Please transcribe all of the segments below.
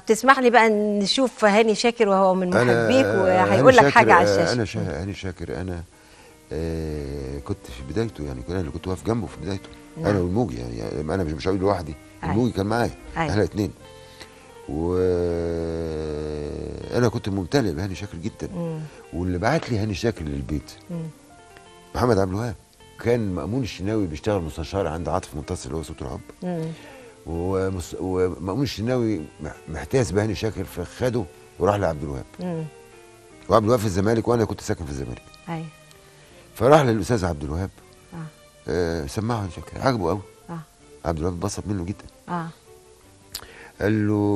تسمح لي بقى نشوف هاني شاكر وهو من أنا- محبيك هاني وهيقول لك شاكر- حاجه على آه، الشاشه انا شا... هاني شاكر انا آه كنت في بدايته يعني كنا اللي كنت واقف جنبه في بدايته نعم. انا والموجي يعني, يعني انا مش مش هقول لوحدي أيوة. الموجي كان معايا أيوة. احنا الاثنين و انا كنت ممتلئ بهاني شاكر جدا مم. واللي بعت لي هاني شاكر للبيت مم. محمد عبد الوهاب كان مأمون الشناوي بيشتغل مستشار عند عاطف منتصر اللي هو صوت الحب مم. ومس... ومأمون الشناوي مح- محتاس بهاني شاكر فخده وراح لعبد الوهاب مم. وعبد الوهاب في الزمالك وانا كنت ساكن في الزمالك ايوه فراح للاستاذ عبد الوهاب اه آه سمعه هاني شاكر عجبه قوي اه عبد الوهاب اتبسط منه جدا اه قال له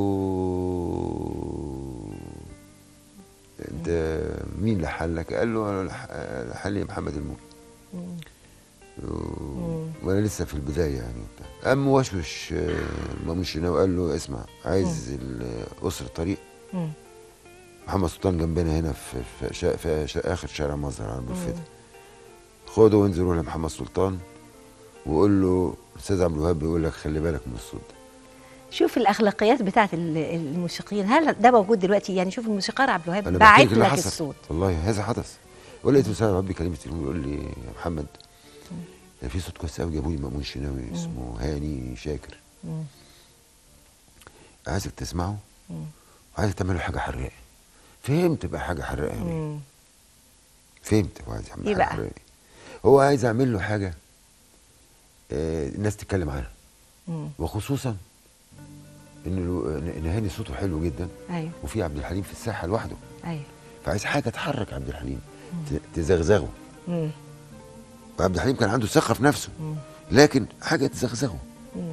انت مين لحن لك؟ قال له انا لح- لحن لي محمد الموجي مم. و- وانا لسه في البدايه يعني وبتاع. قام وشوش آه، مامون الشناوي قال له اسمع عايز ال- اسر الطريق مم. محمد سلطان جنبنا هنا في في, شا في شا اخر شارع مظهر على الفتح خده وانزل روح لمحمد سلطان وقول له الاستاذ عبد الوهاب بيقول لك خلي بالك من الصوت ده شوف الاخلاقيات بتاعت ال- الموسيقيين هل ده موجود دلوقتي يعني شوف الموسيقار عبد الوهاب انا بحكي باعت لك اللي لك حصل الصوت والله هذا حدث ولقيت الاستاذ عبد الوهاب بيكلمني في التليفون يقول لي يا محمد ده في صوت كويس قوي جابوا لي مأمون شناوي اسمه هاني شاكر مم. عايزك تسمعه مم. وعايزك تعمل له حاجه حراقه فهمت بقى حاجه حراقه يعني مم. فهمت هو عايز يعمل إيه حاجه بقى؟ حراقه هو عايز اعمل له حاجه آه الناس تتكلم عنها مم. وخصوصا ان ال- ان هاني صوته حلو جدا ايوه وفي عبد الحليم في الساحه لوحده ايوه فعايز حاجه تحرك عبد الحليم ت- تزغزغه مم. وعبد الحليم كان عنده ثقه في نفسه مم. لكن حاجه تزغزغه مم.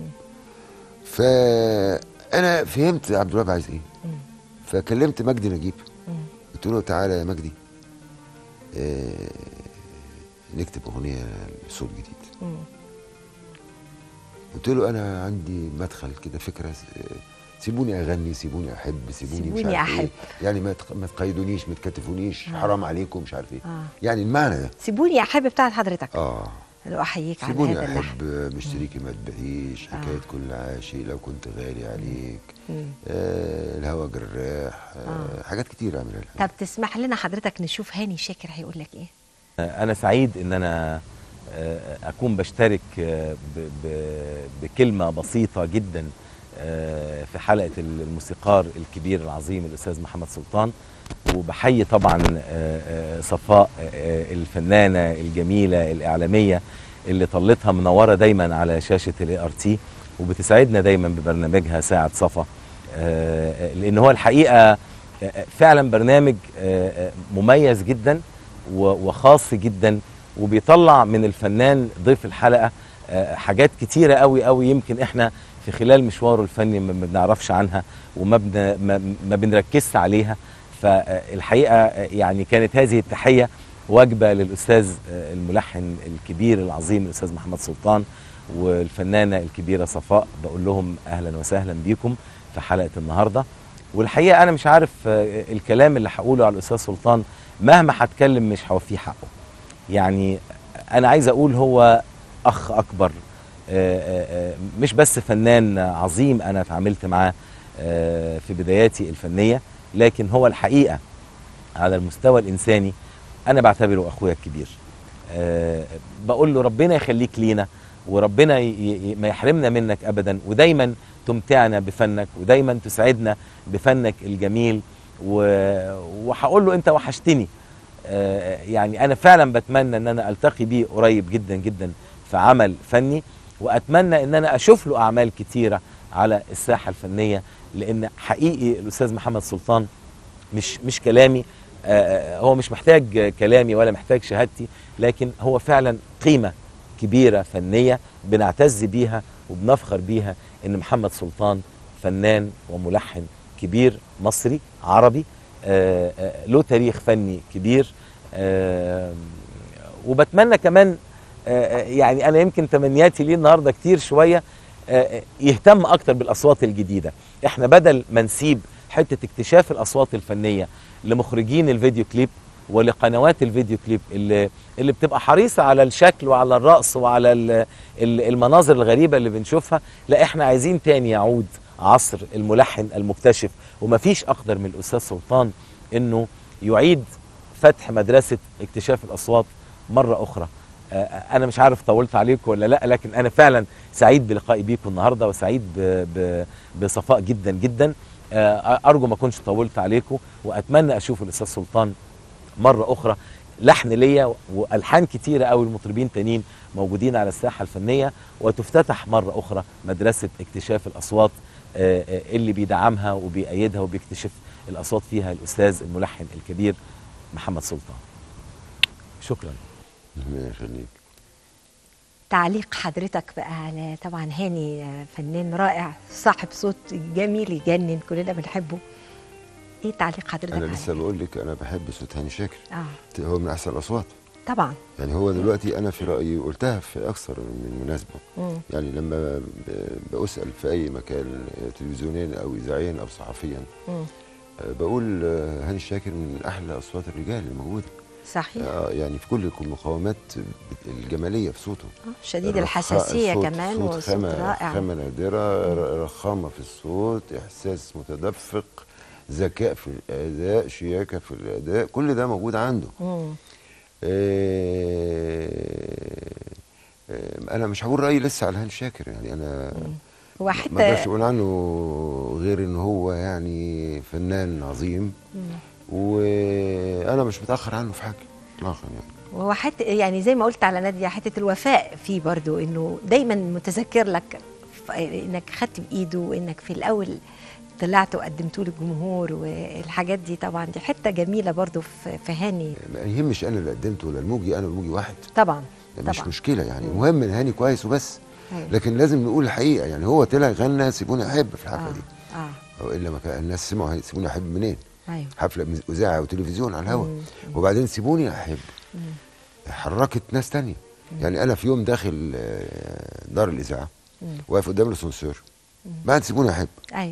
فانا فهمت عبد الوهاب عايز ايه مم. فكلمت مجدي نجيب مم. قلت له تعالى يا مجدي آه نكتب اغنيه لصوت جديد مم. قلت له انا عندي مدخل كده فكره آه، سيبوني اغني سيبوني احب سيبوني, مش سيبوني عارف أحب. ايه يعني ما تق- ما تقيدونيش ما تكتفونيش حرام عليكم مش عارف ايه آه. يعني المعنى ده سيبوني يا حبيب بتاعت حضرتك اه لو احييك على سيبوني هذا اللحن احب مشتريكي ما تبيعيش حكايه كل عاشق لو كنت غالي عليك مم. آه الهوى جراح آه حاجات كتير اعملها لها طب تسمح لنا حضرتك نشوف هاني شاكر هيقول لك ايه أنا سعيد إن أنا آه، أكون بشترك آه، ب- ب- بكلمة بسيطة جدا آه، في حلقة الموسيقار الكبير العظيم الأستاذ محمد سلطان وبحيي طبعا آه، آه، صفاء آه، الفنانة الجميلة الإعلامية اللي طلتها منورة دايما على شاشة الاي ار تي وبتسعدنا دايما ببرنامجها ساعة صفا آه، لأن هو الحقيقة آه، فعلا برنامج آه، آه، مميز جدا و- وخاص جدا وبيطلع من الفنان ضيف الحلقه آه، حاجات كتيره قوي قوي يمكن احنا في خلال مشواره الفني ما ما بنعرفش عنها وما بن ما, ما بنركزش عليها فالحقيقه آه، يعني كانت هذه التحيه واجبه للاستاذ آه، الملحن الكبير العظيم الاستاذ محمد سلطان والفنانه الكبيره صفاء بقول لهم اهلا وسهلا بيكم في حلقه النهارده والحقيقه انا مش عارف آه، الكلام اللي هقوله على الاستاذ سلطان مهما هتكلم مش هوفيه حقه يعني انا عايز اقول هو اخ اكبر آه، آه، آه، مش بس فنان عظيم انا اتعاملت معاه آه، في بداياتي الفنيه لكن هو الحقيقه على المستوى الانساني انا بعتبره اخويا الكبير آه، بقول له ربنا يخليك لينا وربنا ي- ي- ما يحرمنا منك ابدا ودايما تمتعنا بفنك ودايما تسعدنا بفنك الجميل و- وهقول له انت وحشتني آه، يعني انا فعلا بتمنى ان انا التقي بيه قريب جدا جدا في عمل فني واتمنى ان انا اشوف له اعمال كتيره على الساحه الفنيه لان حقيقي الاستاذ محمد سلطان مش مش كلامي آه، هو مش محتاج كلامي ولا محتاج شهادتي لكن هو فعلا قيمه كبيره فنيه بنعتز بيها وبنفخر بيها ان محمد سلطان فنان وملحن كبير مصري عربي آه، آه، له تاريخ فني كبير آه، وبتمنى كمان آه، آه، يعني انا يمكن تمنياتي ليه النهارده كتير شويه آه، آه، يهتم اكتر بالاصوات الجديده احنا بدل ما نسيب حته اكتشاف الاصوات الفنيه لمخرجين الفيديو كليب ولقنوات الفيديو كليب اللي اللي بتبقى حريصه على الشكل وعلى الرقص وعلى ال- ال- المناظر الغريبه اللي بنشوفها لا احنا عايزين تاني يعود عصر الملحن المكتشف ومفيش اقدر من الاستاذ سلطان انه يعيد فتح مدرسه اكتشاف الاصوات مره اخرى آه، انا مش عارف طولت عليكم ولا لا لكن انا فعلا سعيد بلقائي بيكم النهارده وسعيد ب- ب- بصفاء جدا جدا آه، ارجو ما اكونش طولت عليكم واتمنى اشوف الاستاذ سلطان مره اخرى لحن ليا والحان كتيره قوي المطربين تانيين موجودين على الساحه الفنيه وتفتتح مره اخرى مدرسه اكتشاف الاصوات آه، آه، اللي بيدعمها وبيأيدها وبيكتشف الاصوات فيها الاستاذ الملحن الكبير محمد سلطان شكرا ربنا يخليك تعليق حضرتك بقى على طبعا هاني آه، فنان رائع صاحب صوت جميل يجنن كلنا بنحبه ايه تعليق حضرتك انا عليه؟ لسه بقول لك انا بحب صوت هاني شاكر اه هو من احسن الاصوات طبعا يعني هو دلوقتي انا في رايي قلتها في اكثر من مناسبه مم. يعني لما ب- بسال في اي مكان تلفزيونيا او اذاعيا او صحفيا مم. آه، بقول آه، هاني شاكر من احلى اصوات الرجال اللي موجوده صحيح آه، يعني في كل المقاومات الجماليه في صوته آه، شديد الرخاء- الحساسيه صوت- كمان صوت وصوت خامة رائع خامة نادرة ر- رخامة في الصوت إحساس متدفق ذكاء في الأداء شياكة في الأداء كل ده موجود عنده مم. آه، آه، أنا مش هقول رأيي لسه على هاني شاكر يعني أنا هو ما اقدرش حتى اقول عنه غير ان هو يعني فنان عظيم مم. وانا مش متاخر عنه في حاجه اطلاقا يعني وهو حتى يعني زي ما قلت على نادية حته الوفاء فيه برضو انه دايما متذكر لك ف- انك خدت بايده وانك في الاول طلعت وقدمته للجمهور والحاجات دي طبعا دي حته جميله برضو في في هاني ما يهمش انا اللي قدمته ولا الموجي انا والموجي واحد طبعا ده مش طبعا مشكله يعني المهم ان هاني كويس وبس أيوة. لكن لازم نقول الحقيقه يعني هو طلع غنى سيبوني احب في الحفله اه دي اه او الا ما كان الناس سمعوا هي- سيبوني احب منين ايوه حفله من- اذاعه وتلفزيون على الهواء مم. وبعدين سيبوني احب حركت ناس تانية يعني انا في يوم داخل آه، دار الاذاعه مم. واقف قدام الاسانسير بعد سيبوني احب ايوه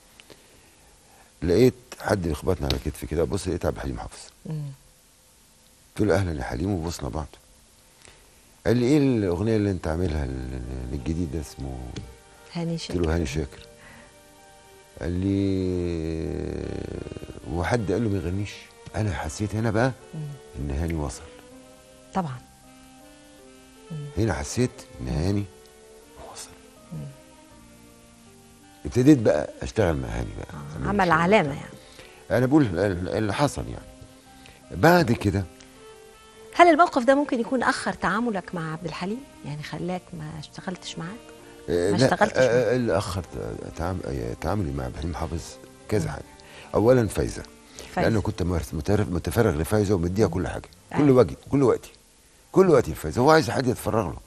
لقيت حد يخبطني على كتفي كده بص لقيت عبد الحليم حافظ مم. قلت له اهلا يا حليم وبصنا بعض قال لي ايه الاغنيه اللي انت عاملها لل- للجديد ده اسمه هاني قلت شاكر له هاني شاكر قال لي وحد قال له ما يغنيش انا حسيت هنا بقى مم. ان هاني وصل طبعا هنا حسيت ان هاني وصل ابتديت بقى اشتغل مع هاني بقى آه. عمل علامه يعني انا بقول ال- اللي حصل يعني بعد كده هل الموقف ده ممكن يكون اخر تعاملك مع عبد الحليم يعني خلاك ما اشتغلتش معاه آه، ما لا، اشتغلتش آه، معاه. آه، اللي اخر تعام- آه، تعاملي مع ابراهيم حافظ كذا حاجه اولا فايزه فايزة. لانه كنت مر- متر- متفرغ لفايزه ومديها كل حاجه كل أيوة. وقتي كل وقتي كل وقتي لفايزه هو عايز حد يتفرغ له